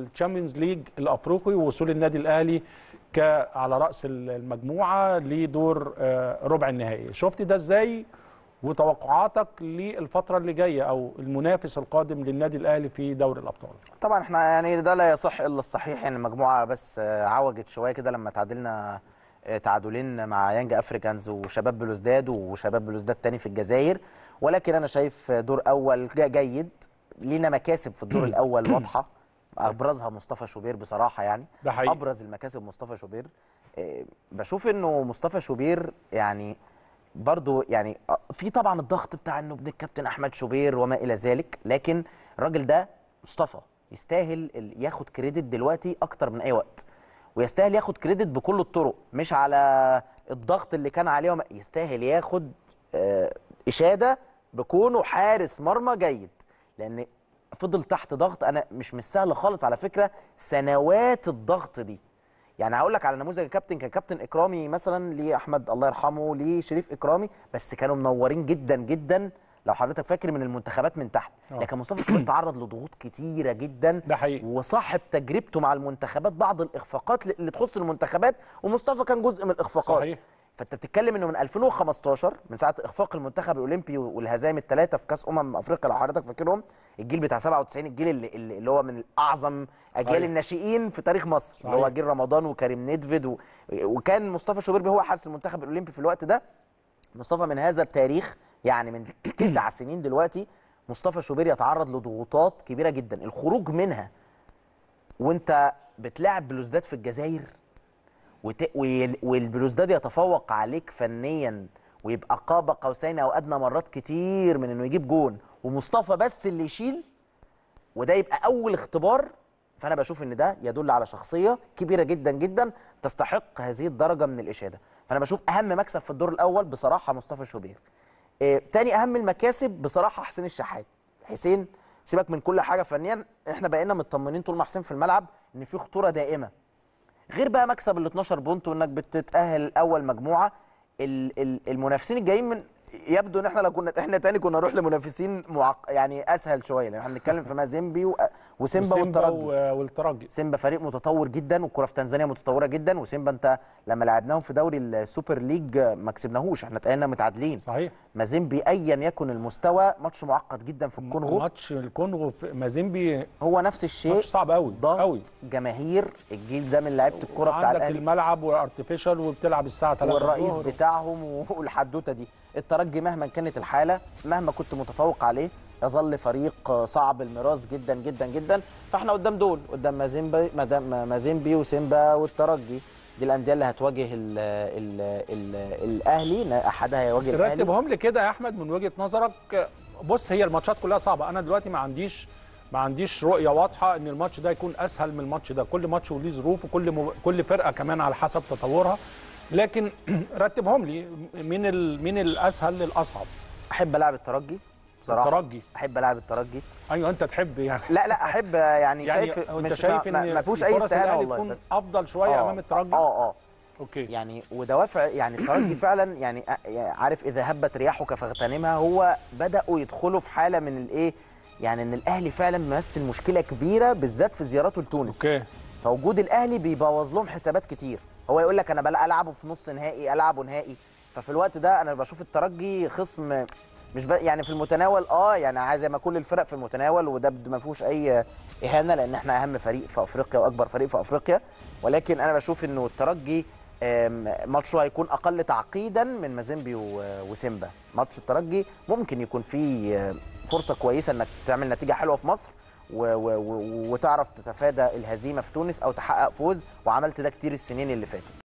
الشامبيونز ليج الافريقي ووصول النادي الاهلي ك على راس المجموعه لدور آه، ربع النهائي شفت ده ازاي وتوقعاتك للفتره اللي جايه او المنافس القادم للنادي الاهلي في دوري الابطال طبعا احنا يعني ده لا يصح الا الصحيح يعني المجموعه بس آه، عوجت شويه كده لما تعادلنا آه، تعادلين مع يانج افريكانز وشباب بلوزداد وشباب بلوزداد تاني في الجزائر ولكن انا شايف دور اول جا- جيد لينا مكاسب في الدور الاول واضحه ابرزها مصطفى شوبير بصراحه يعني ده حقيقي ابرز المكاسب مصطفى شوبير آه، بشوف انه مصطفى شوبير يعني برضو يعني آه، في طبعا الضغط بتاع انه ابن الكابتن احمد شوبير وما الى ذلك لكن الراجل ده مصطفى يستاهل ال- ياخد كريدت دلوقتي اكتر من اي وقت ويستاهل ياخد كريدت بكل الطرق مش على الضغط اللي كان عليه وما يستاهل ياخد آه، اشاده بكونه حارس مرمى جيد لان فضل تحت ضغط انا مش مش سهل خالص على فكره سنوات الضغط دي يعني هقول لك على نموذج الكابتن كان كابتن اكرامي مثلا لاحمد الله يرحمه لشريف اكرامي بس كانوا منورين جدا جدا لو حضرتك فاكر من المنتخبات من تحت آه. لكن مصطفى شوبير تعرض لضغوط كتيره جدا ده حقيقي وصاحب تجربته مع المنتخبات بعض الاخفاقات اللي تخص المنتخبات ومصطفى كان جزء من الاخفاقات صحيح فانت بتتكلم انه من 2015 من ساعه اخفاق المنتخب الاولمبي والهزائم الثلاثه في كاس امم افريقيا لو حضرتك فاكرهم الجيل بتاع 97 الجيل اللي, اللي اللي هو من اعظم اجيال صحيح. الناشئين في تاريخ مصر اللي هو صحيح. جيل رمضان وكريم نيدفيد و... وكان مصطفى شوبير هو حارس المنتخب الاولمبي في الوقت ده مصطفى من هذا التاريخ يعني من تسع سنين دلوقتي مصطفى شوبير يتعرض لضغوطات كبيره جدا الخروج منها وانت بتلاعب بلوزداد في الجزائر وت... وال- والبلوزداد يتفوق عليك فنيا ويبقى قاب قوسين او ادنى مرات كتير من انه يجيب جون ومصطفى بس اللي يشيل وده يبقى اول اختبار فانا بشوف ان ده يدل على شخصيه كبيره جدا جدا تستحق هذه الدرجه من الاشاده فانا بشوف اهم مكسب في الدور الاول بصراحه مصطفى شوبير إيه تاني اهم المكاسب بصراحه حسين الشحات حسين سيبك من كل حاجه فنيا احنا بقينا مطمنين طول ما حسين في الملعب ان في خطوره دائمه غير بقى مكسب ال 12 بونت وانك بتتاهل اول مجموعه ال- ال- المنافسين الجايين من يبدو ان احنا لو كنا احنا تاني كنا نروح لمنافسين معق... يعني اسهل شويه لان احنا بنتكلم في مازيمبي و... وسيمبا والترجي و- والترجي سيمبا فريق متطور جدا والكره في تنزانيا متطوره جدا وسيمبا انت لما لعبناهم في دوري السوبر ليج ما كسبناهوش احنا تقالنا متعادلين صحيح مازيمبي ايا يكن المستوى ماتش معقد جدا في الكونغو ماتش الكونغو في مازيمبي هو نفس الشيء ماتش صعب قوي ضغط قوي جماهير الجيل ده من لعيبه الكره بتاع عندك الاهلي الملعب وارتفيشال وبتلعب الساعه 3 والرئيس الظهر. بتاعهم والحدوته دي الترجي مهما كانت الحاله مهما كنت متفوق عليه يظل فريق صعب المراس جدا جدا جدا فاحنا قدام دول قدام مازيمبي مدام- مازيمبي وسيمبا والترجي دي الانديه اللي هتواجه ال ال ال الاهلي احدها هيواجه الاهلي رتبهم لي كده يا احمد من وجهه نظرك بص هي الماتشات كلها صعبه انا دلوقتي ما عنديش ما عنديش رؤيه واضحه ان الماتش ده يكون اسهل من الماتش ده كل ماتش وليه ظروف وكل م... كل فرقه كمان على حسب تطورها لكن رتبهم لي مين ال... مين الاسهل للاصعب احب العب الترجي بصراحه الترجي احب العب الترجي ايوه انت تحب يعني لا لا احب يعني, يعني شايف انت مش شايف ما, ان ما فيهوش اي فرص استهانه الأهلي والله تكون بس افضل شويه آه، امام الترجي اه اه اوكي يعني ودوافع يعني الترجي فعلا يعني أ- يعني عارف اذا هبت رياحك فاغتنمها هو بداوا يدخلوا في حاله من الايه يعني ان الاهلي فعلا ممثل مشكله كبيره بالذات في زيارته لتونس اوكي فوجود الاهلي بيبوظ لهم حسابات كتير هو يقول لك انا بلا العبه في نص نهائي العبه نهائي ففي الوقت ده انا بشوف الترجي خصم مش بقى يعني في المتناول اه يعني عايز زي ما كل الفرق في المتناول وده بد- ما فيهوش اي اهانه لان احنا اهم فريق في افريقيا واكبر فريق في افريقيا ولكن انا بشوف انه الترجي آم، ماتشه هيكون اقل تعقيدا من مازيمبي و- وسيمبا ماتش الترجي ممكن يكون فيه آه، فرصه كويسه انك تعمل نتيجه حلوه في مصر و و و وتعرف تتفادى الهزيمه في تونس او تحقق فوز وعملت ده كتير السنين اللي فاتت